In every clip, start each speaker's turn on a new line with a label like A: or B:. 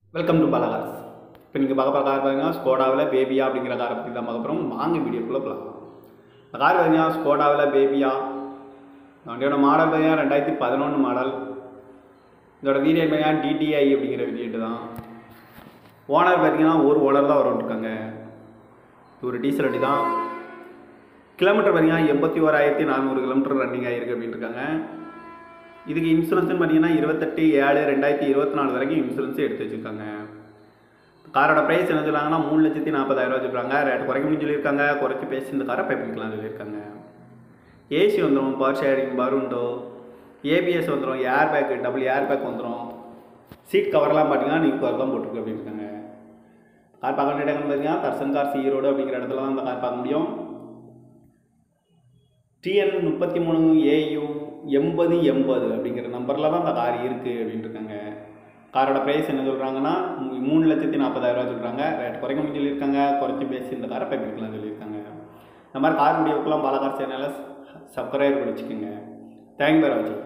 A: welcome to பாலாகாஸ் இப்போ நீங்கள் பார்க்க போகிற கார் பார்த்தீங்கன்னா ஸ்கோடாவில் பேபியா அப்படிங்கிற காரை பற்றி தான் பார்க்க போகிறோம் வாங்க வீடியோக்குள்ளே போகலாம் இந்த கார் பார்த்தீங்கன்னா ஸ்கோடாவில் பேபியா இந்த வண்டியோட மாடல் பார்த்தீங்கன்னா ரெண்டாயிரத்தி பதினொன்று மாடல் இதோட வீரியன் பார்த்தீங்கன்னா டிடிஐ அப்படிங்கிற வீரியன்ட்டு தான் ஓனர் பார்த்தீங்கன்னா ஒரு ஓனர் தான் வரவிட்ருக்காங்க இது ஒரு டீசல் வண்டி தான் கிலோமீட்டர் பார்த்தீங்கன்னா எண்பத்தி ஓராயிரத்தி நானூறு கிலோமீட்டர் ரன்னிங் ஆகிருக்கு அப்படின்னு இருக்காங்க இதுக்கு இன்சூரன்ஸ்னு பார்த்தீங்கன்னா இருபத்தெட்டு ஏழு ரெண்டாயிரத்தி இருபத்தி நாலு வரைக்கும் இன்சூரன்ஸ் எடுத்து வச்சுருக்காங்க காரோட ப்ரைஸ் என்ன சொல்கிறாங்கன்னா மூணு லட்சத்தி நாற்பதாயிரம் ரூபா சொல்கிறாங்க ரேட் குறைக்க முடியும் சொல்லியிருக்காங்க குறைச்சி பேசி இந்த காரை பை பண்ணிக்கலாம் சொல்லியிருக்காங்க ஏசி வந்துடும் பவர் ஷேரிங் பருண்டோ ஏபிஎஸ் வந்துடும் air bag double air bag வந்துடும் சீட் கவர்லாம் பார்த்தீங்கன்னா நியூ கவர் தான் போட்டிருக்கு அப்படின்னு இருக்காங்க கார் பார்க்க வேண்டிய இடங்கள் பார்த்தீங்கன்னா தர்சன் கார் சி ரோடு அப்படிங்கிற இடத்துல தான் இந்த கார் பார்க்க முடியும் டிஎன் முப்பத்தி மூணு ஏயு எண்பது எண்பது அப்படிங்கிற நம்பரில் தான் அந்த கார் இருக்குது அப்படின்னு இருக்காங்க காரோட ப்ரைஸ் என்ன சொல்கிறாங்கன்னா மூ- மூணு லட்சத்தி நாற்பதாயிரரூவா சொல்கிறாங்க ரேட் குறைக்க முடியும் சொல்லியிருக்காங்க குறைச்சி பேசி இந்த காரை பைப்பிக்கலாம் சொல்லியிருக்காங்க இந்த மாதிரி கார் வீடியோக்கெல்லாம் பாலகார் சேனலை சப்ஸ்கிரைப் பண்ணிச்சுக்கோங்க தேங்க் பேர் வச்சுக்கோங்க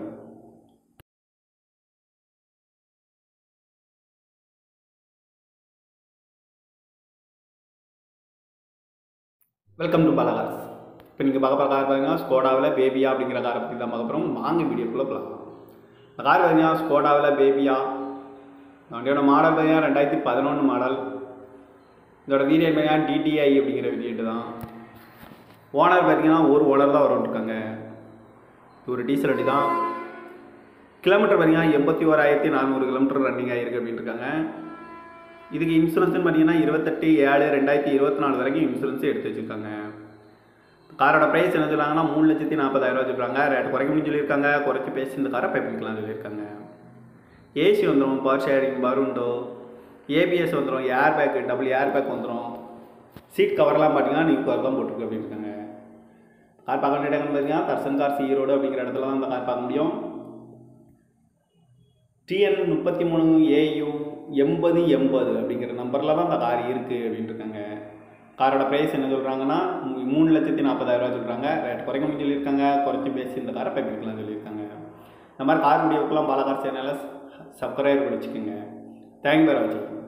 A: வெல்கம் டு பாலகாஸ் இப்போ நீங்கள் பார்க்க போகிற கார் பார்த்தீங்கன்னா ஸ்கோடாவில் பேபியா அப்படிங்கிற காரை பற்றி தான் பார்க்க போகிறோம் வாங்க வீடியோக்குள்ளே போகலாம் இந்த கார் பார்த்தீங்கன்னா ஸ்கோடாவில் பேபியா இந்த வண்டியோட மாடல் பார்த்தீங்கன்னா ரெண்டாயிரத்தி பதினொன்று மாடல் இதோட வீரியன் பார்த்தீங்கன்னா டிடிஐ அப்படிங்கிற வீரியன்ட்டு தான் ஓனர் பார்த்தீங்கன்னா ஒரு ஓனர் தான் வரவிட்ருக்காங்க இது ஒரு டீசல் வண்டி தான் கிலோமீட்டர் பார்த்தீங்கன்னா எண்பத்தி ஓராயிரத்தி நானூறு கிலோமீட்டர் ரன்னிங் ஆகிருக்கு அப்படின்னு இருக்காங்க இதுக்கு இன்சூரன்ஸ்னு பார்த்தீங்கன்னா இருபத்தெட்டு ஏழு ரெண்டாயிரத்தி இருபத்தி நாலு வரைக்கும் இன்சூரன்ஸ் எடுத்து வச்சுருக்காங்க காரோட ப்ரைஸ் என்ன சொல்கிறாங்கன்னா மூணு லட்சத்தி நாற்பதாயிரம் ரூபா சொல்கிறாங்க ரேட் குறைக்க முடியும் சொல்லியிருக்காங்க குறைச்சி பேசி இந்த காரை பை பண்ணிக்கலாம் சொல்லியிருக்காங்க ஏசி வந்துடும் பவர் ஷேரிங் பருண்டோ ஏபிஎஸ் வந்துடும் air bag double air bag வந்துடும் சீட் கவர்லாம் பார்த்தீங்கன்னா நியூ கவர் தான் போட்டிருக்கு அப்படின்னு இருக்காங்க கார் பார்க்க வேண்டிய இடங்கள் பார்த்தீங்கன்னா தர்சன் கார் சி ரோடு அப்படிங்கிற இடத்துல தான் இந்த கார் பார்க்க முடியும் டிஎன் முப்பத்தி மூணு ஏயு எண்பது எண்பது அப்படிங்கிற நம்பரில் தான் அந்த கார் இருக்குது அப்படின்னு இருக்காங்க காரோட ப்ரைஸ் என்ன சொல்கிறாங்கன்னா மூ- மூணு லட்சத்தி நாற்பதாயிரரூவா சொல்கிறாங்க ரேட் குறைக்க முடியும் சொல்லியிருக்காங்க குறைச்சி பேசி இந்த காரை பை பண்ணிக்கலாம் சொல்லியிருக்காங்க இந்த மாதிரி கார் வீடியோக்கெல்லாம் பாலகார் சேனலை சப்ஸ்கிரைப் பண்ணிச்சுக்கோங்க தேங்க் பேர் வச்சுக்கோங்க